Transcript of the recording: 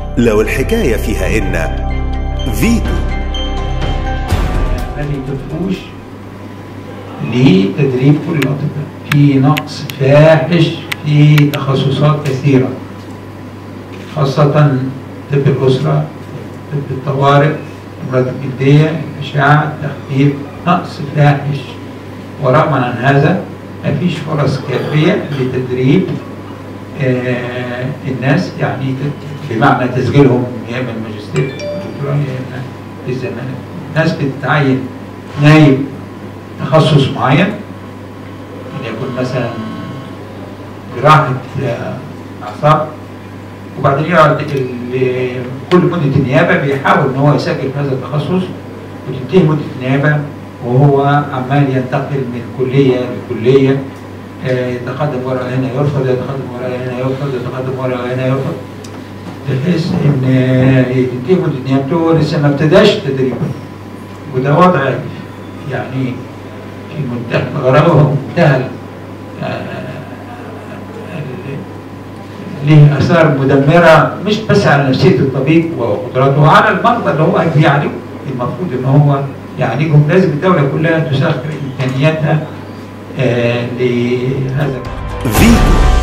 لو الحكاية فيها إن فيتو ما بيكفوش لتدريب كل الأطباء في نقص فاحش في تخصصات كثيرة خاصة طب الأسرة طب الطوارئ أمراض الجلدية الأشعة التخدير نقص فاحش ورغم عن هذا مفيش فرص كافية لتدريب آه الناس يعني ت- بمعنى تسجيلهم يا اما الماجستير والدكتوراه يا اما الزمالة الناس بتتعين نايب تخصص معين وليكن مثلا جراحة آه، أعصاب وبعدين يقعد ال- كل مدة النيابة بيحاول إن هو يسجل في هذا التخصص وتنتهي مدة النيابة وهو عمال ينتقل من كلية لكلية آه، يتقدم ورقة هنا يرفض يتقدم ورقة هنا يرفض يتقدم ورقة هنا يرفض بحيث إن آه، تنتهي مدة نيابته وهو لسه ما ابتداش تدريبه وده وضع يعني في منتهى الغرابة ومنتهى آه، ليه اثار مدمره مش بس على نفسيه الطبيب وقدراته وعلى المرضى اللي هو بيعالجه المفروض ان هو يعالجهم لازم الدوله كلها تسخر امكانياتها آه لهذا فيتو